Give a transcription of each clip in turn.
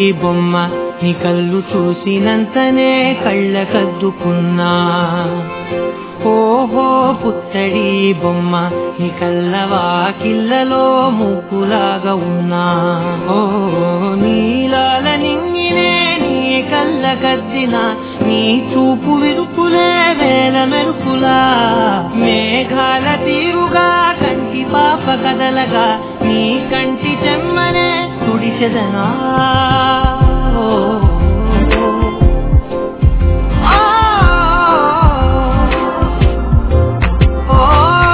బొమ్మ నీ కళ్ళు చూసినంతనే కళ్ళకద్దుకున్నా ఓహో పుత్తడి బొమ్మ నీ కళ్ళవాకిళ్ళలో ముక్కులాగా ఉన్నా ఓ నీలాల నింగినే నీ కళ్ళ గద్దిన నీ చూపు విరుపులే వేల మెరుపులా మేఘాల తీరుగా కంటి పాప కదలగా నీ కంటి చెమ్మనే తుడిచెదనా ఓ, ఆ, ఓ,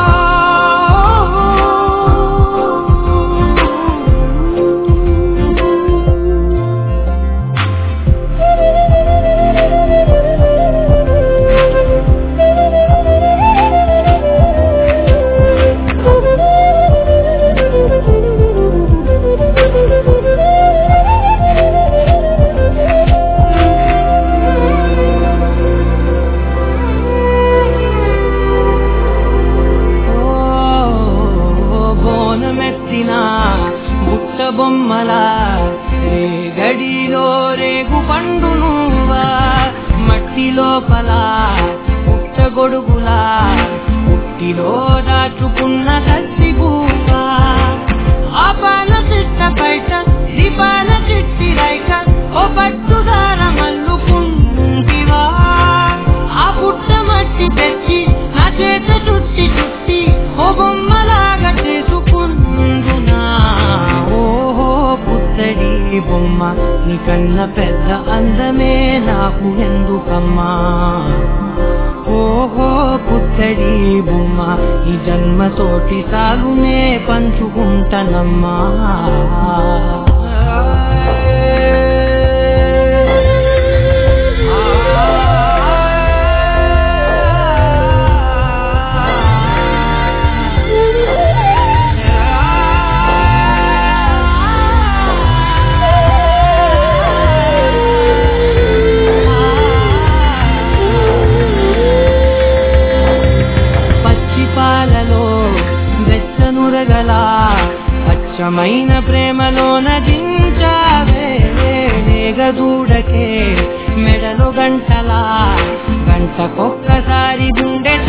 ఓ బోనమెత్తిన బుట్ట బొమ్మలా రే గడిలో రేగు పండు నువ్వా మట్టి లోపల పుట్ట గొడుగులా పుట్టిలో దాచుకున్న కత్తి పువ్వా ఆ పాల చిట్ట బయట దీపాల చిట్టి రైక ఓ పట్టుదార మల్లుకుంటివా ఆ పుట్ట మట్టి తెచ్చి నా చేత చుట్టి చుట్టి ఓ బొమ్మలాగా చేసుకుందునా ఓహో పుత్తడి బొమ్మ నీ కన్న పెద్ద అందమే నాకు ఎందుకమ్మా ఓహో పుత్తడి బొమ్మ ఈ జన్మతోటి సాగునే పంచుకుంటానమ్మా పచ్చి పాలలో వెచ్చనురగల పచ్చమైన ప్రేమలో నదించావే నేగదూడకే మెడలో గంటలా గంటకొక్కసారి గుండె